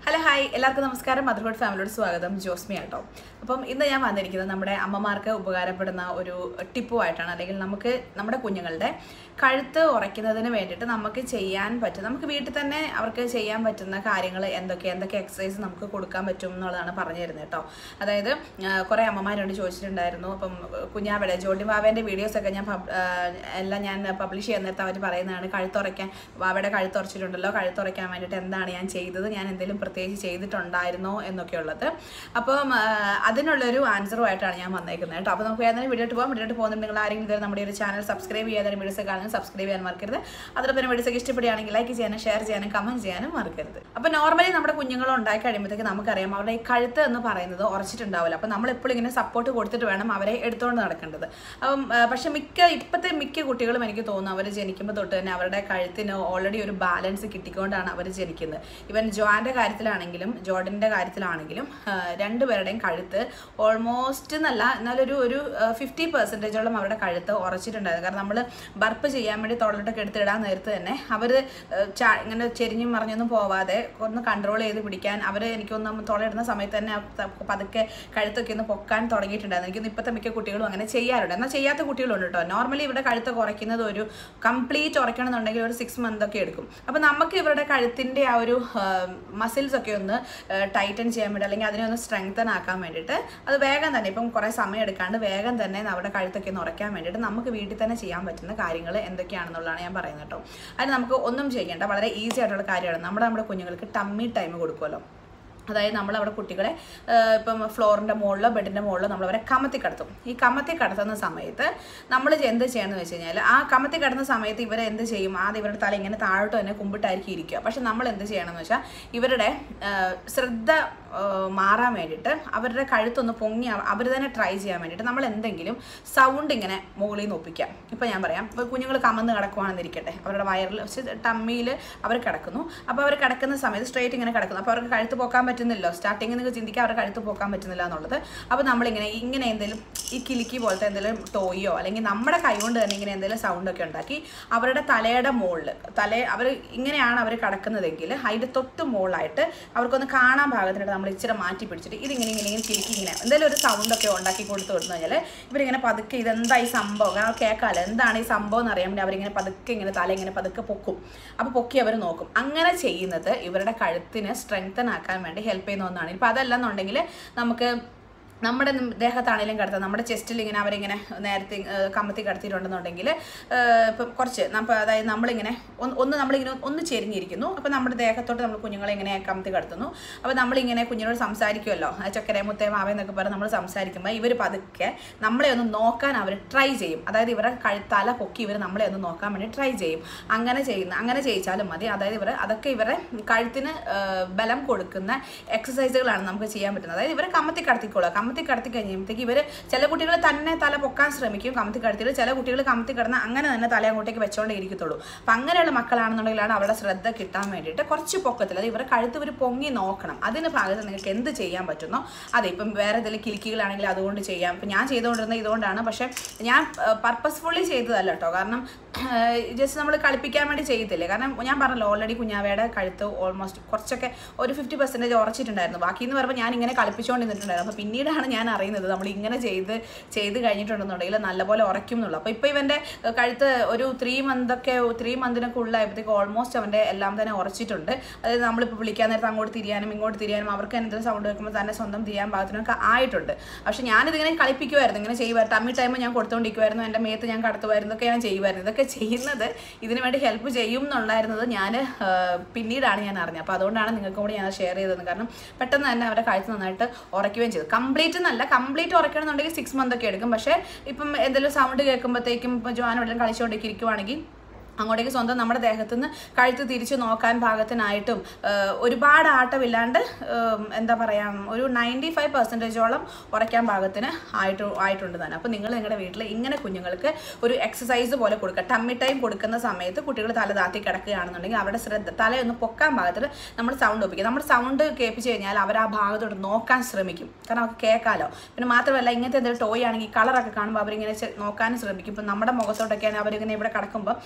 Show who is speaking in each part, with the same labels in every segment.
Speaker 1: hello hi എല്ലാവർക്കും നമസ്കാരം motherhood ഫാമിലിയോട് സ്വാഗതം ജോസ്മി ആട്ടോ അപ്പം ഇന്ന് ഞാൻ വന്നിരിക്കുന്നത് നമ്മുടെ അമ്മമാർക്ക് ഉപകാരപ്പെടുന്ന ഒരു ടിപ്പുമായിട്ടാണ് അല്ലെങ്കിൽ നമുക്ക് നമ്മുടെ കുഞ്ഞുങ്ങളുടെ കഴുത്ത് ഉറയ്ക്കുന്നതിന് വേണ്ടിയിട്ട് നമുക്ക് ചെയ്യാൻ പറ്റും നമുക്ക് വീട്ടിൽ തന്നെ അവർക്ക് ചെയ്യാൻ പറ്റുന്ന കാര്യങ്ങൾ എന്തൊക്കെ എന്തൊക്കെ എക്സസൈസ് നമുക്ക് കൊടുക്കാൻ പറ്റും എന്നുള്ളതാണ് പറഞ്ഞു തരുന്നത് കേട്ടോ അതായത് ആ, കുറേ അമ്മമാരോട് ചോദിച്ചിട്ടുണ്ടായിരുന്നു അപ്പം കുഞ്ഞാവിടെ ജോഡി വാവേൻ്റെ വീഡിയോസൊക്കെ ഞാൻ പബ്- ആ, എല്ലാം ഞാൻ പബ്ലിഷ് ചെയ്യുന്ന നേരത്തെ അവർ പറയുന്നതാണ് കഴുത്തുറയ്ക്കാൻ വാവയുടെ കഴുത്തുറച്ചിട്ടുണ്ടല്ലോ കഴുത്തുറയ്ക്കാൻ വേണ്ടിയിട്ട് എന്താണ് ഞാൻ ചെയ്തത് ഞാൻ എന്തെങ്കിലും പ്രത്യേകിച്ച് ചെയ്തിട്ടുണ്ടായിരുന്നോ എന്നൊക്കെ ഉള്ളത് അപ്പം ആ, അതിനുള്ളൊരു ആൻസറുമായിട്ടാണ് ഞാൻ വന്നേക്കുന്നത് കേട്ടോ അപ്പോൾ നമുക്ക് ഏതായാലും വീഡിയോ പോകാം വീഡിയോ പോകുന്നുണ്ട് നിങ്ങൾ ആരെങ്കിലും ഇതുവരെ നമ്മുടെ ഒരു ചാനൽ സബ്സ്ക്രൈബ് ചെയ്യാതെ വീഡിയോസ് കാണുന്നത് സബ്സ്ക്രൈബ് ചെയ്യാൻ മറക്കരുത് അതോടൊപ്പം തന്നെ വീഡിയോസ് ഇഷ്ടപ്പെടുകയാണെങ്കിൽ ലൈക്ക് ചെയ്യാനും ഷെയർ ചെയ്യാനും കമന്റ് ചെയ്യാനും മറക്കരുത് അപ്പോൾ നോർമലി നമ്മുടെ കുഞ്ഞുങ്ങൾ ഉണ്ടായി കഴിയുമ്പോഴത്തേക്ക് നമുക്കറിയാം അവരുടെ ഈ കഴുത്ത് എന്ന് പറയുന്നത് ഉറച്ചിട്ടുണ്ടാവില്ല അപ്പോൾ നമ്മൾ എപ്പോഴും ഇങ്ങനെ സപ്പോർട്ട് കൊടുത്തിട്ട് വേണം അവരെ എടുത്തുകൊണ്ട് നടക്കേണ്ടത് അപ്പം ആ, പക്ഷെ മിക്ക ഇപ്പോഴത്തെ മിക്ക കുട്ടികളും എനിക്ക് തോന്നുന്നു അവർ ജനിക്കുമ്പോൾ തൊട്ട് തന്നെ അവരുടെ കഴുത്തിന് ഓൾറെഡി ഒരു ബാലൻസ് കിട്ടിക്കൊണ്ടാണ് അവർ ജനിക്കുന്നത് ഇവൻ ജോൻ്റെ കാര്യത്തിലാണെങ്കിലും ജോർഡൻ്റെ കാര്യത്തിലാണെങ്കിലും ആ, രണ്ടുപേരുടെയും കഴുത്ത് ഓൾമോസ്റ്റ് എന്നല്ല എന്നാലൊരു ഒരു ഫിഫ്റ്റി പെർസെൻറ്റേജോളം അവരുടെ കഴുത്ത് ഉറച്ചിട്ടുണ്ടായിരുന്നു കാരണം നമ്മൾ ബർപ്പ് ചെയ്യാൻ വേണ്ടി തൊള്ളട്ടൊക്കെ എടുത്ത് ഇടാൻ നേരത്ത് തന്നെ അവർ ഇങ്ങനെ ചെരിഞ്ഞും മറിഞ്ഞൊന്നും പോവാതെ ഒന്ന് കൺട്രോൾ ചെയ്ത് പിടിക്കാൻ അവർ എനിക്കൊന്നും തുളയിടുന്ന സമയത്ത് തന്നെ ആ ത- പതുക്കെ കഴുത്തൊക്കെ ഒന്ന് പൊക്കാൻ തുടങ്ങിയിട്ടുണ്ടായിരുന്നു എനിക്കൊന്ന് ഇപ്പോഴത്തെ മിക്ക കുട്ടികളും അങ്ങനെ ചെയ്യാറുണ്ട് എന്നാൽ ചെയ്യാത്ത കുട്ടികളുണ്ട് കേട്ടോ നോർമലി ഇവിടെ കഴുത്ത് കുറയ്ക്കുന്നത് ഒരു കംപ്ലീറ്റ് ഉറയ്ക്കണമെന്നുണ്ടെങ്കിൽ ഒരു സിക്സ് മന്ത് ഒക്കെ എടുക്കും അപ്പോൾ നമുക്ക് ഇവരുടെ കഴുത്തിൻ്റെ ആ ഒരു മസിൽസ് ഒക്കെ ഒന്ന് ടൈറ്റൻ ചെയ്യാൻ വേണ്ടി അല്ലെങ്കിൽ അതിനെ ഒന്ന് സ്ട്രെങ്തൻ ആക്കാൻ വേണ്ടിയിട്ട് അത് വേഗം തന്നെ ഇപ്പം കുറേ സമയം എടുക്കാണ്ട് വേഗം തന്നെ നമ്മുടെ കഴുത്തൊക്കെ ഒന്ന് ഉറയ്ക്കാൻ വേണ്ടിയിട്ട് നമുക്ക് വീട്ടിൽ തന്നെ ചെയ്യാൻ പറ്റുന്ന കാര്യങ്ങൾ എന്തൊക്കെയാണെന്നുള്ളതാണ് ഞാൻ പറയുന്നത് കേട്ടോ അതിന് നമുക്ക് ഒന്നും ചെയ്യേണ്ട വളരെ ഈസി ആയിട്ടുള്ള കാര്യമാണ് നമ്മുടെ നമ്മുടെ കുഞ്ഞുങ്ങൾക്ക് ടമ്മി ടൈം കൊടുക്കുമല്ലോ അതായത് നമ്മൾ അവിടെ കുട്ടികളെ ആ, ഇപ്പം ഫ്ലോറിൻ്റെ മുകളിലോ ബെഡിൻ്റെ മുകളിലോ നമ്മളവരെ കമത്തി കടത്തും ഈ കമത്തി കടത്തുന്ന സമയത്ത് നമ്മൾ എന്ത് ചെയ്യണമെന്ന് വെച്ച് കഴിഞ്ഞാൽ ആ കമത്തി കടത്തുന്ന സമയത്ത് ഇവർ എന്ത് ചെയ്യും ആദ്യം ഇവരുടെ തല ഇങ്ങനെ താഴോട്ട് തന്നെ കുമ്പിട്ടായിരിക്കും ഇരിക്കുക പക്ഷെ നമ്മൾ എന്ത് ചെയ്യണമെന്ന് വെച്ചാൽ ഇവരുടെ ആ, ശ്രദ്ധ ആ, മാറാൻ വേണ്ടിയിട്ട് അവരുടെ കഴുത്തൊന്ന് പൊങ്ങി അവർ തന്നെ ട്രൈ ചെയ്യാൻ വേണ്ടിയിട്ട് നമ്മൾ എന്തെങ്കിലും സൗണ്ട് ഇങ്ങനെ മുകളിൽ നിന്ന് ഒപ്പിക്കാം ഇപ്പം ഞാൻ പറയാം ഇപ്പോൾ കുഞ്ഞുങ്ങൾ കമന്ന് കിടക്കുവാണെന്നിരിക്കട്ടെ അവരുടെ വയറിൽ ടമ്മിയിൽ അവർ കിടക്കുന്നു അപ്പോൾ അവർ കിടക്കുന്ന സമയത്ത് സ്ട്രേറ്റ് ഇങ്ങനെ കിടക്കുന്നു അപ്പോൾ അവർക്ക് കഴുത്ത് പോക്കാൻ പറ്റുന്നില്ലോ സ്റ്റാർട്ടിങ്ങിൽ നിങ്ങൾക്ക് ചിന്തിക്കുക അവരുടെ കഴുത്ത് പോക്കാൻ പറ്റുന്നില്ല എന്നുള്ളത് അപ്പോൾ നമ്മളിങ്ങനെ ഇങ്ങനെ എന്തെങ്കിലും ഈ കിലുക്കി പോലത്തെ എന്തെങ്കിലും ടോയോ അല്ലെങ്കിൽ നമ്മുടെ കൈ കൊണ്ട് തന്നെ ഇങ്ങനെ എന്തെങ്കിലും സൗണ്ടൊക്കെ ഉണ്ടാക്കി അവരുടെ തലയുടെ മുകളിൽ തല അവർ ഇങ്ങനെയാണ് അവർ കിടക്കുന്നതെങ്കിൽ അതിൻ്റെ തൊട്ട് മുകളിലായിട്ട് അവർക്കൊന്ന് കാണാൻ പാകത്തിനായിട്ട് നമ്മൾ ഇച്ചിരി മാറ്റി പിടിച്ചിട്ട് ഇതിങ്ങനെ ഇങ്ങനെ ഇങ്ങനെ കിലുക്കി ഇങ്ങനെ എന്തെങ്കിലും ഒരു സൗണ്ടൊക്കെ ഉണ്ടാക്കി കൊടുത്തു കൊടുത്തു കഴിഞ്ഞാൽ ഇവരിങ്ങനെ പതുക്കെ ഇതെന്താ ഈ സംഭവം കാരണം കേൾക്കാമല്ലോ എന്താണ് ഈ സംഭവം എന്ന് അറിയാൻ വേണ്ടി അവരിങ്ങനെ പതുക്കെ ഇങ്ങനെ തല ഇങ്ങനെ പതുക്കെ പൊക്കും അപ്പോൾ പൊക്കി അവർ നോക്കും അങ്ങനെ ചെയ്യുന്നത് ഇവരുടെ കഴുത്തിന് സ്ട്രെങ്തൻ ആക്കാൻ വേണ്ടി ഹെൽപ്പ് ചെയ്യുന്ന ഒന്നാണ് ഇപ്പം അതല്ലെന്നുണ്ടെങ്കിൽ നമുക്ക് നമ്മുടെ നം- ദേഹത്താണെങ്കിലും കിടത്താം നമ്മുടെ ചെസ്റ്റിൽ ഇങ്ങനെ അവരിങ്ങനെ നേരത്തെ ഏഹ്, കമത്തി കിടത്തിയിട്ടുണ്ടെന്നുണ്ടെങ്കിൽ ഏഹ്, ഇപ്പം കുറച്ച് നമ്മൾ അതായത് നമ്മളിങ്ങനെ ഒന്ന് ഒന്ന് നമ്മളിങ്ങനെ ഒന്ന് ചെരിഞ്ഞിരിക്കുന്നു അപ്പോൾ നമ്മുടെ ദേഹത്തോട്ട് നമ്മൾ കുഞ്ഞുങ്ങളെ ഇങ്ങനെ കമത്തി കിടത്തുന്നു അപ്പോൾ നമ്മളിങ്ങനെ കുഞ്ഞിനോട് സംസാരിക്കുമല്ലോ ആ ചക്കര മുത്തേ മാവ എന്നൊക്കെ പറഞ്ഞ് നമ്മൾ സംസാരിക്കുമ്പോൾ ഇവർ പതുക്കെ നമ്മളെ ഒന്ന് നോക്കാൻ അവർ ട്രൈ ചെയ്യും അതായത് ഇവരുടെ കഴുത്തല പൊക്കി ഇവർ നമ്മളെ ഒന്ന് നോക്കാൻ വേണ്ടി ട്രൈ ചെയ്യും അങ്ങനെ ചെയ്യുന്ന അങ്ങനെ ചെയ്യിച്ചാലും മതി അതായത് ഇവർ അതൊക്കെ ഇവരുടെ കഴുത്തിന് ഏഹ്, ബലം കൊടുക്കുന്ന എക്സസൈസുകളാണ് നമുക്ക് ചെയ്യാൻ പറ്റുന്നത് അതായത് ഇവരെ കമത്തി കടത്തിക്കോളുക കമത്തി കടത്തി കഴിയുമ്പോഴത്തേക്ക് ഇവർ ചില കുട്ടികൾ തന്നെ തല പൊക്കാൻ ശ്രമിക്കും കമത്തി കടത്തിയിട്ട് ചില കുട്ടികൾ കമത്തി കിടന്ന് അങ്ങനെ തന്നെ തല അങ്ങോട്ടേക്ക് വെച്ചോണ്ടേ ഇരിക്കത്തുള്ളൂ അപ്പം അങ്ങനെയുള്ള മക്കളാണെന്നുണ്ടെങ്കിലാണ് അവരുടെ ശ്രദ്ധ കിട്ടാൻ വേണ്ടിയിട്ട് കുറച്ച് പൊക്കത്തിൽ അത് ഇവരെ കഴുത്ത് ഇവർ പൊങ്ങി നോക്കണം അതിന് ഭാഗത്ത് നിങ്ങൾക്ക് എന്ത് ചെയ്യാൻ പറ്റുന്നോ അതെ ഇപ്പം വേറെ എന്തെങ്കിലും കിലുക്കികളാണെങ്കിൽ അതുകൊണ്ട് ചെയ്യാം ഇപ്പം ഞാൻ ചെയ്തുകൊണ്ടിരുന്നത് ഇതുകൊണ്ടാണ് പക്ഷേ ഞാൻ പർപ്പസ്ഫുള്ളി ചെയ്തതല്ല കേട്ടോ കാരണം ജസ്റ്റ് നമ്മൾ കളിപ്പിക്കാൻ വേണ്ടി ചെയ്യത്തില്ലേ കാരണം ഞാൻ പറഞ്ഞല്ലോ ഓൾറെഡി കുഞ്ഞാവയുടെ കഴുത്ത് ഓൾമോസ്റ്റ് കുറച്ചൊക്കെ ഒരു ഫിഫ്റ്റി പെർസെൻറ്റേജ് ഉറച്ചിട്ടുണ്ടായിരുന്നു ബാക്കി എന്ന് പറയുമ്പോൾ ഞാൻ ഇങ്ങനെ കളിപ്പിച്ചുകൊണ്ട് നിന്നിട്ടുണ്ടായിരുന്നു അപ്പോൾ പിന്നീടാണ് ഞാൻ അറിയുന്നത് നമ്മൾ ഇങ്ങനെ ചെയ്ത് ചെയ്ത് കഴിഞ്ഞിട്ടുണ്ടെന്നുണ്ടെങ്കിൽ നല്ലപോലെ ഉറയ്ക്കും എന്നുള്ളൂ അപ്പോൾ ഇപ്പോൾ ഇവൻ്റെ ഏഹ്, കഴുത്ത് ഒരു ത്രീ മന്തൊക്കെ ത്രീ മന്തിനൊക്കെ ഉള്ളായപ്പോഴത്തേക്ക് ഓൾമോസ്റ്റ് അവൻ്റെ എല്ലാം തന്നെ ഉറച്ചിട്ടുണ്ട് അതായത് നമ്മളിപ്പോൾ വിളിക്കാൻ നേരത്ത് അങ്ങോട്ട് തിരിയാനും ഇങ്ങോട്ട് തിരിയാനും അവർക്ക് എന്തെങ്കിലും സൗണ്ട് കേൾക്കുമ്പോൾ തന്നെ സ്വന്തം തിരിയാൻ പാകത്തിനൊക്കെ ആയിട്ടുണ്ട് പക്ഷേ ഞാനിതിങ്ങനെ കളിപ്പിക്കുമായിരുന്നു ഇങ്ങനെ ചെയ്യുമായിരുന്നു ടമ്മി ടൈം ഞാൻ കൊടുത്തുകൊണ്ടിരിക്കുമായിരുന്നു എൻ്റെ മേത്ത് ഞാൻ കടത്തുമായിരുന്നു ഇതൊക്കെ ഞാൻ ചെയ്യുമായിരുന്നു ഇതൊക്കെ ചെയ്യുന്നത് ഇതിനു വേണ്ടി ഹെൽപ്പ് ചെയ്യും എന്നുള്ളായിരുന്നത് ഞാൻ പിന്നീടാണ് ഞാൻ അറിഞ്ഞത് അപ്പോൾ അതുകൊണ്ടാണ് നിങ്ങൾക്കും കൂടി ഞാൻ ഷെയർ ചെയ്തത് കാരണം പെട്ടെന്ന് തന്നെ അവരുടെ കഴുത്ത് നന്നായിട്ട് ഉറയ്ക്കുകയും ചെയ്തു കംപ്ലീറ്റ് എന്നല്ല കംപ്ലീറ്റ് ഉറയ്ക്കണമെന്നുണ്ടെങ്കിൽ സിക്സ് മന്ത് ഒക്കെ എടുക്കും പക്ഷേ ഇപ്പം എന്തെങ്കിലും സൗണ്ട് കേൾക്കുമ്പോഴത്തേക്കും ഇപ്പോൾ ജോൻ എവിടെയും കളിച്ചുകൊണ്ടൊക്കെ ഇരിക്കുവാണെങ്കിൽ അങ്ങോട്ടേക്ക് സ്വന്തം നമ്മുടെ ദേഹത്തു നിന്ന് കഴുത്ത് തിരിച്ചു നോക്കാൻ പാകത്തിനായിട്ടും ഏഹ്, ഒരുപാട് ആട്ടമില്ലാണ്ട് ഏഹ്, എന്താ പറയുക ഒരു നയൻറ്റി ഫൈവ് പെർസെൻറ്റേജോളം ഉറയ്ക്കാൻ പാകത്തിന് ആയിട്ട് ആയിട്ടുണ്ട് തന്നെ അപ്പോൾ നിങ്ങൾ നിങ്ങളുടെ വീട്ടിൽ ഇങ്ങനെ കുഞ്ഞുങ്ങൾക്ക് ഒരു എക്സസൈസ് പോലെ കൊടുക്കുക ടമ്മി ടൈം കൊടുക്കുന്ന സമയത്ത് കുട്ടികൾ തല താത്തി കിടക്കുകയാണെന്നുണ്ടെങ്കിൽ അവരുടെ ശ്രദ്ധ തലയൊന്ന് പൊക്കാൻ പാകത്തിന് നമ്മൾ സൗണ്ട് ഒപ്പിക്കുക നമ്മൾ സൗണ്ട് കേൾപ്പിച്ച് കഴിഞ്ഞാൽ അവർ ആ ഭാഗത്തോട്ട് നോക്കാൻ ശ്രമിക്കും കാരണം അവർക്ക് കേൾക്കാമല്ലോ പിന്നെ മാത്രമല്ല ഇങ്ങനത്തെ എന്തെങ്കിലും ടോയ് ആണെങ്കിൽ കളറൊക്കെ കാണുമ്പോൾ അവരിങ്ങനെ ചെ- നോക്കാനും ശ്രമിക്കും ഇപ്പം നമ്മുടെ മുഖത്തോട്ടൊക്കെയാണ് അവരിങ്ങനെ ഇവിടെ കിടക്കുമ്പോൾ പതുക്കെ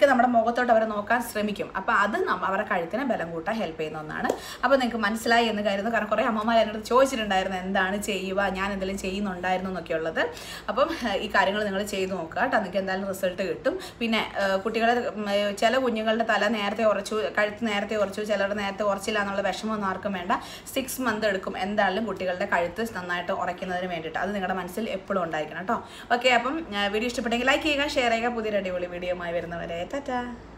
Speaker 1: പതുക്കെ നമ്മുടെ മുഖത്തോട്ട് അവർ നോക്കാൻ ശ്രമിക്കും അപ്പോൾ അത് നമ്മ അവരുടെ കഴുത്തിന് ബലം കൂട്ടാൻ ഹെൽപ്പ് ചെയ്യുന്ന ഒന്നാണ് അപ്പോൾ നിങ്ങൾക്ക് മനസ്സിലായി എന്ന് കരുതുന്നു കാരണം കുറേ അമ്മമാർ എന്നോട് ചോദിച്ചിട്ടുണ്ടായിരുന്നു എന്താണ് ചെയ്യുക ഞാൻ എന്തെങ്കിലും ചെയ്യുന്നുണ്ടായിരുന്നു എന്നൊക്കെ ഉള്ളത് അപ്പം ഏഹ്, ഈ കാര്യങ്ങൾ നിങ്ങൾ ചെയ്ത് നോക്കുക കേട്ടോ നിങ്ങൾക്ക് എന്തായാലും റിസൾട്ട് കിട്ടും പിന്നെ ഏഹ്, കുട്ടികളെ ഉം, ഏഹ്, ചില കുഞ്ഞുങ്ങളുടെ തല നേരത്തെ ഉറച്ചു കഴുത്ത് നേരത്തെ ഉറച്ചു ചിലരുടെ നേരത്തെ ഉറച്ചില്ല എന്നുള്ള വിഷമമൊന്നും ആർക്കും വേണ്ട സിക്സ് മന്ത് എടുക്കും എന്തായാലും കുട്ടികളുടെ കഴുത്ത് നന്നായിട്ട് ഉറയ്ക്കുന്നതിന് വേണ്ടിയിട്ട് അത് നിങ്ങളുടെ മനസ്സിൽ എപ്പോഴും ഉണ്ടായിരിക്കണം കേട്ടോ ഓക്കെ അപ്പം വീഡിയോ ഇഷ്ടപ്പെട്ടെങ്കിൽ ലൈക്ക് ചെയ്യുക ഷെയർ ചെയ്യുക പുതിയൊരു അടിപൊളി വീഡിയോ ആയി വരുന്നവരെ ടാറ്റാ